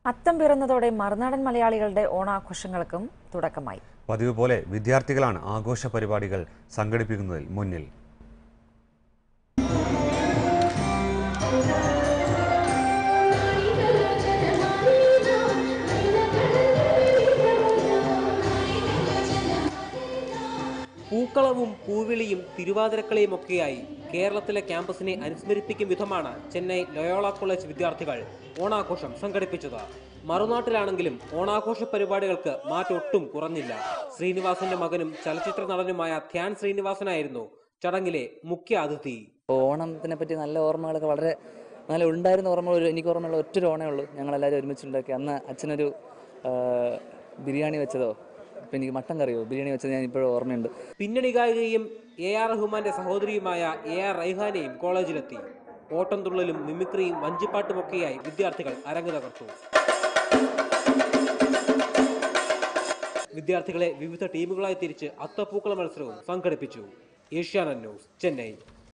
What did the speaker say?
അത്തം പിറന്നതോടെ മറുനാടൻ മലയാളികളുടെ ഓണാഘോഷങ്ങൾക്കും തുടക്കമായി പതിവ് പോലെ വിദ്യാർത്ഥികളാണ് ആഘോഷ പരിപാടികൾ സംഘടിപ്പിക്കുന്നതിൽ മുന്നിൽ പൂക്കളവും പൂവിളിയും തിരുവാതിരക്കളിയും ഒക്കെയായി കേരളത്തിലെ ക്യാമ്പസിനെ അനുസ്മരിപ്പിക്കും വിധമാണ് ചെന്നൈ ലയോള കോളേജ് വിദ്യാർത്ഥികൾ ഓണാഘോഷം സംഘടിപ്പിച്ചത് മറുനാട്ടിലാണെങ്കിലും ഓണാഘോഷ പരിപാടികൾക്ക് മാറ്റൊട്ടും കുറഞ്ഞില്ല ശ്രീനിവാസന്റെ മകനും ചലച്ചിത്ര നടനുമായ ധ്യാൻ ശ്രീനിവാസനായിരുന്നു ചടങ്ങിലെ മുഖ്യ അതിഥി ഓണത്തിനെ പറ്റി നല്ല ഓർമ്മകളൊക്കെ വളരെ നല്ല ഉണ്ടായിരുന്ന ഓർമ്മകൾ ഒരു എനിക്ക് ഓർമ്മയുള്ള ഒറ്റൊരു ഓണേ ഉള്ളൂ ഞങ്ങളെല്ലാവരും ഒരുമിച്ചുണ്ടാക്കി അന്ന് അച്ഛനൊരു ആ, ബിരിയാണി വെച്ചതോ ഇപ്പം എനിക്ക് മട്ടൻ കറിയോ ബിരിയാണി വെച്ചത് ഞാൻ ഇപ്പോഴും ഓർമ്മയുണ്ട് പിന്നണി ഗായികയും എ ആർ റഹ്മാന്റെ സഹോദരിയുമായ എ ആർ റൈഹാനെയും കോളേജിലെത്തി ഓട്ടംതുള്ളലും മിമിക്രിയും വഞ്ചിപ്പാട്ടുമൊക്കെയായി വിദ്യാർത്ഥികൾ അരങ്ങു തകർത്തു വിദ്യാർത്ഥികളെ വിവിധ ടീമുകളായി തിരിച്ച് അത്തപ്പൂക്കള മത്സരവും സംഘടിപ്പിച്ചു ഏഷ്യാനെറ്റ് ന്യൂസ് ചെന്നൈ